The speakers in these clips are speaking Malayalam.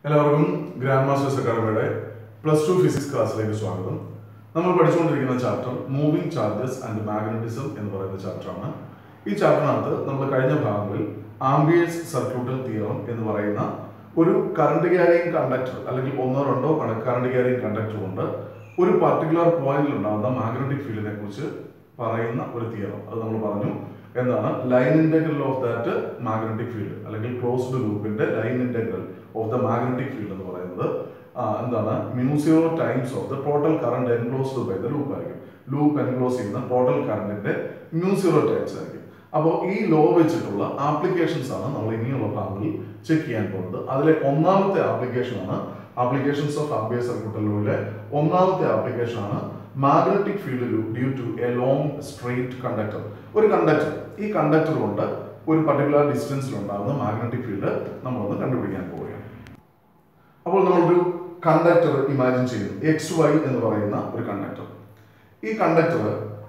എല്ലാവർക്കും ഗ്രാൻഡ് മാസ്റ്റേഴ്സ് അക്കാഡമിയുടെ പ്ലസ് ടു ഫിസിക്സ് ക്ലാസ്സിലേക്ക് സ്വാഗതം നമ്മൾ പഠിച്ചുകൊണ്ടിരിക്കുന്ന chapter moving charges and magnetism എന്ന് പറയുന്ന ചാപ്റ്ററാണ് ഈ ചാപ്റ്ററിനകത്ത് നമ്മൾ കഴിഞ്ഞ ഭാഗങ്ങളിൽ ആംബിയേഴ്സ് സർക്യൂട്ടൽ തിയറം എന്ന് പറയുന്ന ഒരു കറണ്ട് ക്യാരിങ് കണ്ടക്ടർ അല്ലെങ്കിൽ ഒന്നോ രണ്ടോ കറണ്ട് ക്യാരിങ് കണ്ടക്ടർ കൊണ്ട് ഒരു പർട്ടിക്കുലർ പോയിന്റിൽ ഉണ്ടാകുന്ന മാഗ്നറ്റിക് ഫീൽഡിനെ കുറിച്ച് പറയുന്ന ഒരു തിയറം അത് നമ്മൾ പറഞ്ഞു എന്താണ് line integral of that magnetic field അല്ലെങ്കിൽ ക്ലോസ്ഡ് ലൂപ്പിന്റെ line integral of the magnetic field എന്ന് പറയുന്നത് ആ, എന്താണ് mu zero times of the total current enclosed by the loop ആയിരിക്കും ലൂപ്പ് എൻക്ലോസ് ചെയ്യുന്ന ടോട്ടൽ കറണ്ടിന്റെ മ്യൂസിയോ ടൈംസ് ആയിരിക്കും അപ്പോൾ ഈ ലോ വെച്ചിട്ടുള്ള ആപ്ലിക്കേഷൻസ് ആണ് നമ്മൾ ഇനിയുള്ള ഭാഗങ്ങളിൽ ചെക്ക് ചെയ്യാൻ പോകുന്നത് അതിലെ ഒന്നാമത്തെ ആപ്ലിക്കേഷൻ ആണ് ആപ്ലിക്കേഷൻസ് ഓഫ് അംബിയർ സർക്യൂട്ടൽ ലോയിലെ ഒന്നാമത്തെ ആപ്ലിക്കേഷൻ ആണ് magnetic field due to a long straight conductor ഒരു കണ്ടക്ടർ ഈ കണ്ടക്ടർ കൊണ്ട് ഒരു പർട്ടിക്കുലർ ഡിസ്റ്റൻസിൽ ഉണ്ടാകുന്ന മാഗ്നറ്റിക് ഫീൽഡ് നമ്മളൊന്ന് കണ്ടുപിടിക്കാൻ പോവുകയാണ് അപ്പോൾ നമ്മളൊരു കണ്ടക്ടർ ഇമാജിൻ ചെയ്യുന്നു എക്സ് വൈ എന്ന് പറയുന്ന ഒരു കണ്ടക്ടർ ഈ കണ്ടക്ടർ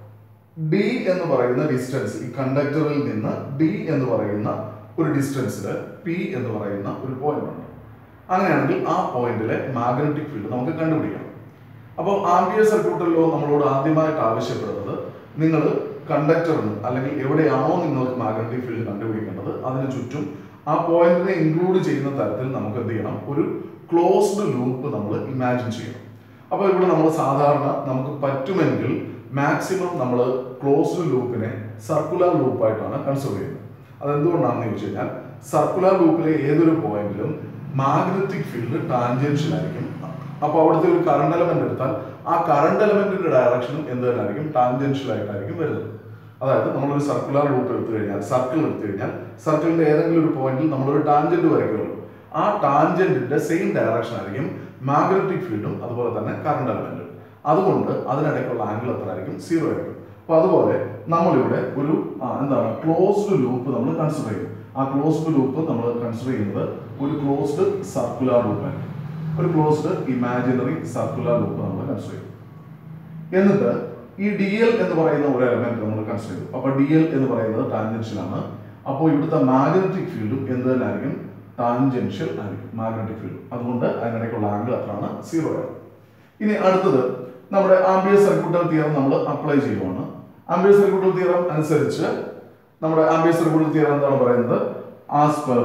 ഡി എന്ന് പറയുന്ന ഡിസ്റ്റൻസ് ഈ കണ്ടക്ടറിൽ നിന്ന് ഡി എന്ന് പറയുന്ന ഒരു ഡിസ്റ്റൻസിൽ പി എന്ന് പറയുന്ന ഒരു പോയിന്റ് ഉണ്ട് അങ്ങനെയാണെങ്കിൽ ആ പോയിന്റിലെ മാഗ്നറ്റിക് ഫീൽഡ് നമുക്ക് കണ്ടുപിടിക്കണം അപ്പോൾ ആംബിയർ സർക്യൂട്ടൽ ലോ നമ്മളോട് ആദ്യമായിട്ട് ആവശ്യപ്പെടുന്നത് നിങ്ങൾ കണ്ടക്ടറിന് അല്ലെങ്കിൽ എവിടെയാണോ നിങ്ങൾക്ക് മാഗ്നറ്റിക് ഫീൽഡ് കണ്ടുപിടിക്കേണ്ടത് അതിന് ചുറ്റും ആ പോയിന്റിനെ ഇൻക്ലൂഡ് ചെയ്യുന്ന തരത്തിൽ നമുക്ക് എന്ത് ചെയ്യണം ഒരു ക്ലോസ്ഡ് ലൂപ്പ് നമ്മൾ ഇമാജിൻ ചെയ്യണം അപ്പോൾ ഇവിടെ നമ്മൾ സാധാരണ നമുക്ക് പറ്റുമെങ്കിൽ മാക്സിമം നമ്മൾ ക്ലോസ്ഡ് ലൂപ്പിനെ സർക്കുലർ ലൂപ്പായിട്ടാണ് കൺസിഡർ ചെയ്യുന്നത് അതെന്തുകൊണ്ടാണെന്ന് ചോദിച്ചു കഴിഞ്ഞാൽ സർക്കുലർ ലൂപ്പിലെ ഏതൊരു പോയിന്റിലും മാഗ്നറ്റിക് ഫീൽഡ് ടാൻജൻഷ്യൽ ആയിരിക്കും അപ്പോൾ അവിടുത്തെ ഒരു കറണ്ട് എലമെന്റ് എടുത്താൽ ആ കറണ്ട് എലമെന്റിന്റെ ഡയറക്ഷനും എന്ത് തന്നെയായിരിക്കും ടാൻജൻഷ്യൽ ആയിട്ടായിരിക്കും വരുന്നത് അതായത് നമ്മളൊരു സർക്കുലർ ലൂപ്പ് എടുത്തു കഴിഞ്ഞാൽ സർക്കിൾ എടുത്തു കഴിഞ്ഞാൽ സർക്കിളിന്റെ ഏതെങ്കിലും ഒരു പോയിന്റിൽ നമ്മളൊരു ടാൻജന്റ് വരയ്ക്കുമല്ലോ ആ ടാൻജന്റിന്റെ സെയിം ഡയറക്ഷൻ ആയിരിക്കും മാഗ്നറ്റിക് ഫീൽഡും അതുപോലെ തന്നെ കറണ്ട് എലമെന്റും അതുകൊണ്ട് അതിനിടയ്ക്കുള്ള ആംഗിൾ എത്ര ആയിരിക്കും സീറോ ആയിരിക്കും അപ്പൊ അതുപോലെ നമ്മളിവിടെ ഒരു ആ, എന്താണ് ക്ലോസ്ഡ് ലൂപ്പ് നമ്മൾ കൺസിഡർ ചെയ്യും ആ ക്ലോസ്ഡ് ലൂപ്പ് നമ്മൾ കൺസിഡർ ചെയ്യുന്നത് ഒരു ക്ലോസ്ഡ് സർക്കുലർ ലൂപ്പ് ആയിരിക്കും ഒരു ക്ലോസ്ഡ് ഇമാജിനറി സർക്കുലർ ലൂപ്പ് നമ്മൾ കൺസിഡർ ചെയ്യും എന്നിട്ട് ഈ ഡി എൽ എന്ന് പറയുന്ന ഒരു എലമെന്റ് നമ്മൾ കൺസിഡർ ചെയ്തു അപ്പൊ ഡി എൽ എന്ന് പറയുന്നത് ടാൻജൻഷ്യൽ ആണ് അപ്പോൾ ഇവിടുത്തെ മാഗ്നറ്റിക് ഫീൽഡും എന്ത് തന്നെ ആയിരിക്കും ടാൻജൻഷ്യൽ ആയിരിക്കും മാഗ്നറ്റിക് ഫീൽഡ് അതുകൊണ്ട് അതിനിടയ്ക്കുള്ള ആംഗിൾ എത്രയാണ് സീറോ ആണ് ഇനി അടുത്തത് നമ്മുടെ ആംബിയർ സർക്യൂട്ടൽ തിയറം നമ്മൾ അപ്ലൈ ചെയ്യുവാണ് ആംബിയർ സർക്യൂട്ടൽ തിയറം അനുസരിച്ച് നമ്മുടെ ആംബിയർ സർക്യൂട്ടൽ തിയറം എന്താണ് പറയുന്നത് as per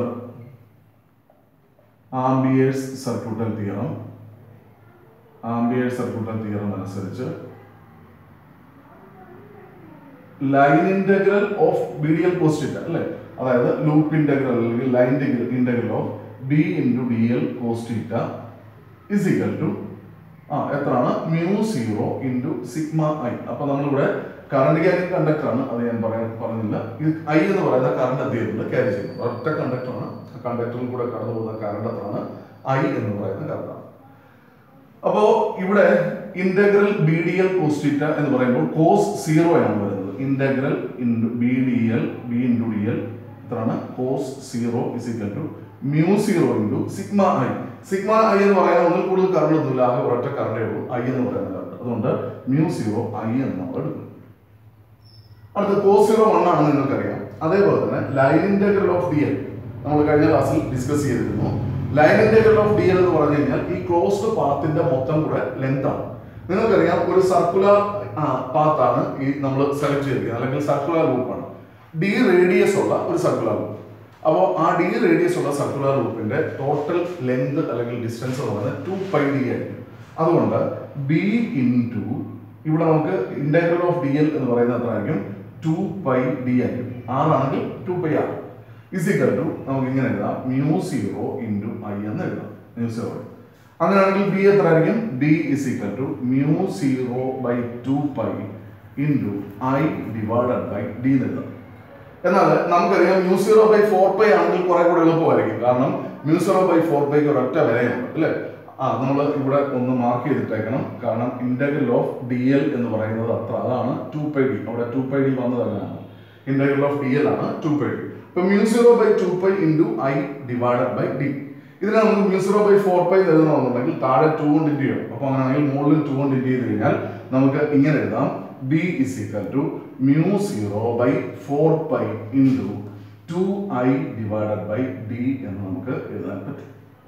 ampere's circuital theorem ampere circuital theorem അനുസരിച്ച് line integral of B D L cos theta അല്ലെ അതായത് ലൂപ്പ് ഇന്റഗ്രൽ അല്ലെങ്കിൽ line integral of B into D L cos theta is equal to ആ എത്രയാണ് mu zero into sigma I അപ്പൊ നമ്മളിവിടെ കറണ്ട് ക്യാരിങ് കണ്ടക്ടർ ആണ് അത് ഞാൻ പറയാൻ പറഞ്ഞില്ല ഇത് ഐ എന്ന് പറയുന്ന കറണ്ട് അദ്ദേഹത്തിൽ ക്യാരി ചെയ്യുന്നത് ഒറ്റ കണ്ടക്ടറാണ് കണ്ടക്ടറിൽ കൂടെ കടന്നു പോകുന്ന കറണ്ട് എത്രയാണ് ഐ എന്ന് പറയുന്ന കറണ്ടാണ് അപ്പോ ഇവിടെ integral B D L cos theta എന്ന് പറയുമ്പോൾ കോസ് സീറോ ആണ് വരുന്നത് integral into B D L B into D L എത്രയാണ് cos zero is equal to mu zero into sigma I sigma I എന്ന് പറയാൻ ഒന്നിൽ കൂടുതൽ കറണ്ട് ഒന്നുമില്ല ആകെ ഒരൊറ്റ കറണ്ടേ ഉള്ളൂ ഐ എന്ന് പറയുന്ന കറണ്ട് അതുകൊണ്ട് മ്യൂ സീറോ ഐ എന്ന് നമ്മൾ എടുക്കും അടുത്ത കോസ് സീറോ വൺ ആണെന്ന് നിങ്ങൾക്കറിയാം അതേപോലെ തന്നെ line integral of D L നമ്മൾ കഴിഞ്ഞ ക്ലാസ്സിൽ ഡിസ്കസ് ചെയ്തിരുന്നു line integral of D L എന്ന് പറഞ്ഞു കഴിഞ്ഞാൽ ഈ ക്ലോസ്ഡ് പാത്തിന്റെ മൊത്തം കൂടെ ലെങ്ത് ആണ് നിങ്ങൾക്കറിയാം ഒരു സർക്കുലർ പാത്താണ് ഈ നമ്മൾ സെലക്ട് ചെയ്തിരിക്കുന്നത് അല്ലെങ്കിൽ സർക്കുലർ ലൂപ്പാണ് ഡി റേഡിയസ് ഉള്ള ഒരു സർക്കുലർ ലൂപ്പ് അപ്പോൾ ആ ഡി റേഡിയസ് ഉള്ള സർക്കുലർ ലൂപ്പിന്റെ ടോട്ടൽ ലെങ്ത് അല്ലെങ്കിൽ ഡിസ്റ്റൻസ് എന്ന് പറയുന്നത് ടു പൈ ഡി ആയിരിക്കും അതുകൊണ്ട് ബി ഇൻറ്റു ഇവിടെ നമുക്ക് ഇന്റഗ്രൽ ഓഫ് ഡി എൽ എന്ന് പറയുന്നത് എത്രയായിരിക്കും ടു പൈ ഡി ആയിരിക്കും ആർ ആണെങ്കിൽ two pi R is equal to നമുക്ക് ഇങ്ങനെ എഴുതാം മ്യൂ സീറോ ഇൻറ്റു ഐ എന്ന് എഴുതാം മ്യൂ സീറോ അങ്ങനെയാണെങ്കിൽ ബി എത്ര ആയിരിക്കും B is equal to mu zero by two pi into I divided by D എന്ന് എഴുതാം എന്നാൽ നമുക്കറിയാം mu zero by four pi ആണെങ്കിൽ കുറെ കൂടെ എളുപ്പമായിരിക്കും കാരണം മ്യൂ സീറോ ബൈ ഫോർ പൈക്ക് ഒരൊറ്റ വിലയുണ്ട് അല്ലേ ആ നമ്മൾ ഇവിടെ ഒന്ന് മാർക്ക് ചെയ്തിട്ടേക്കണം കാരണം ഇന്റഗ്രൽ ഓഫ് ഡി എൽ എന്ന് പറയുന്നത് അത്ര അതാണ് ടു പൈ ഡി അവിടെ ടു പൈ ഡി വന്നതല്ലാണ് ഇന്റഗ്രൽ ഓഫ് ഡി എൽ ആണ് ടു പൈ ഡി ഇപ്പൊ mu zero by two pi into I divided by D ഇതിനെ നമുക്ക് mu zero by four pi എഴുതണമെന്നുണ്ടെങ്കിൽ താഴെ ടു കൊണ്ട് ഇൻറ്റു ചെയ്യണം അപ്പൊ അങ്ങനെയാണെങ്കിൽ മുകളിൽ ടു കൊണ്ട് ഇൻറ്റു ചെയ്ത് കഴിഞ്ഞാൽ നമുക്ക് ഇങ്ങനെ എഴുതാം B is equal to mu zero by four pi into two I divided by D എന്ന് നമുക്ക് എഴുതാൻ പറ്റും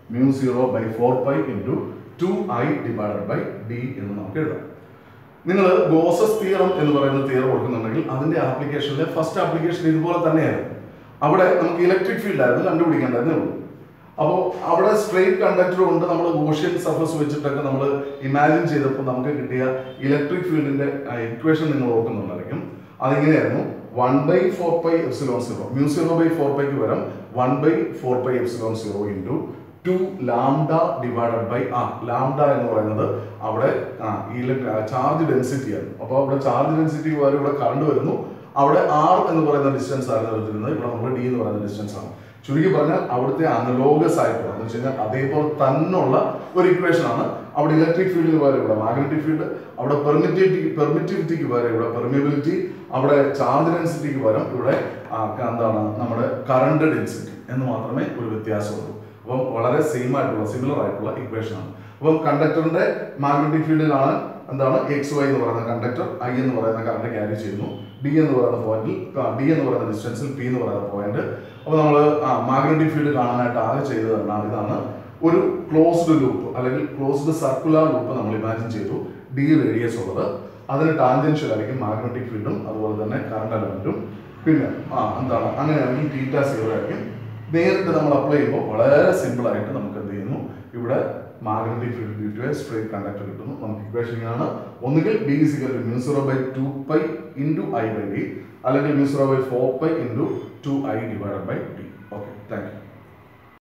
mu zero by four pi into two I divided by D എന്ന് നമുക്ക് എഴുതാം നിങ്ങൾ ഗോസസ് തിയറം എന്ന് പറയുന്ന തിയറം കൊടുക്കുന്നുണ്ടെങ്കിൽ അതിന്റെ ആപ്ലിക്കേഷനിലെ ഫസ്റ്റ് ആപ്ലിക്കേഷൻ ഇതുപോലെ തന്നെയായിരുന്നു അവിടെ നമുക്ക് ഇലക്ട്രിക് ഫീൽഡ് ആയിരുന്നു കണ്ടുപിടിക്കേണ്ടതേ ഉള്ളൂ അപ്പോൾ അവിടെ സ്ട്രെയിറ്റ് കണ്ടക്ടർ കൊണ്ട് നമ്മൾ ഗോഷ്യൻ സർഫസ് വെച്ചിട്ടൊക്കെ നമ്മൾ ഇമാജിൻ ചെയ്തപ്പോൾ നമുക്ക് കിട്ടിയ ഇലക്ട്രിക് ഫീൽഡിന്റെ ഇക്വേഷൻ നിങ്ങൾ ഓർക്കുന്നുണ്ടായിരിക്കും അതിങ്ങനെയായിരുന്നു one by four pi epsilon zero mu zero by four പൈക്ക് പകരം one by four pi epsilon zero into two lambda divided by ആ ലാംഡ എന്ന് പറയുന്നത് അവിടെ ആ ഈ ചാർജ് ഡെൻസിറ്റി ആണ് അപ്പോൾ അവിടെ ചാർജ് ഡെൻസിറ്റി പകരം ഇവിടെ കറണ്ട് വരുന്നു അവിടെ ആർ എന്ന് പറയുന്ന ഡിസ്റ്റൻസ് ആണ് എടുത്തിരുന്നത് ഇവിടെ നമ്മൾ ഡി എന്ന് പറയുന്ന ഡിസ്റ്റൻസ് ആണ് ചുരുക്കി പറഞ്ഞാൽ അവിടുത്തെ അനലോഗസ് ആയിട്ടുള്ള എന്ന് വെച്ച് കഴിഞ്ഞാൽ അതേപോലെ തന്നെയുള്ള ഒരു ഇക്വേഷൻ ആണ് അവിടെ ഇലക്ട്രിക് ഫീൽഡിന് പകരം ഇവിടെ മാഗ്നറ്റിക് ഫീൽഡ് അവിടെ പെർമിറ്റിവിറ്റി പെർമിറ്റിവിറ്റിക്ക് പകരം ഇവിടെ പെർമിയബിലിറ്റി അവിടെ ചാർജ് ഡെൻസിറ്റിക്ക് പകരം ഇവിടെ ആ, എന്താണ് നമ്മുടെ കറണ്ട് ഡെൻസിറ്റി എന്ന് മാത്രമേ ഒരു വ്യത്യാസമുള്ളൂ അപ്പം വളരെ സെയിം ആയിട്ടുള്ള സിമിലർ ആയിട്ടുള്ള ഇക്വേഷൻ ആണ് അപ്പം കണ്ടക്ടറിന്റെ മാഗ്നറ്റിക് ഫീൽഡിലാണ് എന്താണ് എക്സ് വൈ എന്ന് പറയുന്ന കണ്ടക്ടർ ഐ എന്ന് പറയുന്ന കറണ്ട് ക്യാരി ചെയ്യുന്നു ഡി എന്ന് പറയുന്ന പോയിന്റിൽ ഡി എന്ന് പറയുന്ന ഡിസ്റ്റൻസിൽ പി എന്ന് പറയുന്ന പോയിന്റ് അപ്പോൾ നമ്മൾ മാഗ്നറ്റിക് ഫീൽഡ് കാണാനായിട്ട് ആകെ ചെയ്തത് എന്താണ് ഇതാണ് ഒരു ക്ലോസ്ഡ് ലൂപ്പ് അല്ലെങ്കിൽ ക്ലോസ്ഡ് സർക്കുലർ ലൂപ്പ് നമ്മൾ ഇമാജിൻ ചെയ്തു ഡി റേഡിയസ് ഉള്ളത് അതിന് ടാൻജൻഷ്യൽ ആയിരിക്കും മാഗ്നറ്റിക് ഫീൽഡും അതുപോലെ തന്നെ കറണ്ട് എലമെന്റും പിന്നെ ആ എന്താണ് അങ്ങനെയാണെങ്കിൽ തീറ്റ സീറോ ആയിരിക്കും നേരിട്ട് നമ്മൾ അപ്ലൈ ചെയ്യുമ്പോൾ വളരെ സിമ്പിൾ ആയിട്ട് നമുക്ക് എന്ത് ചെയ്യുന്നു ഇവിടെ magnetic field due to a straight conductor കിട്ടുന്നു നമുക്ക് ഇക്വേഷൻ ഇങ്ങനെയാണ് ഒന്നുകിൽ B is equal to mu zero by two pi into I by D അല്ലെങ്കിൽ mu zero by four pi into two I divided by D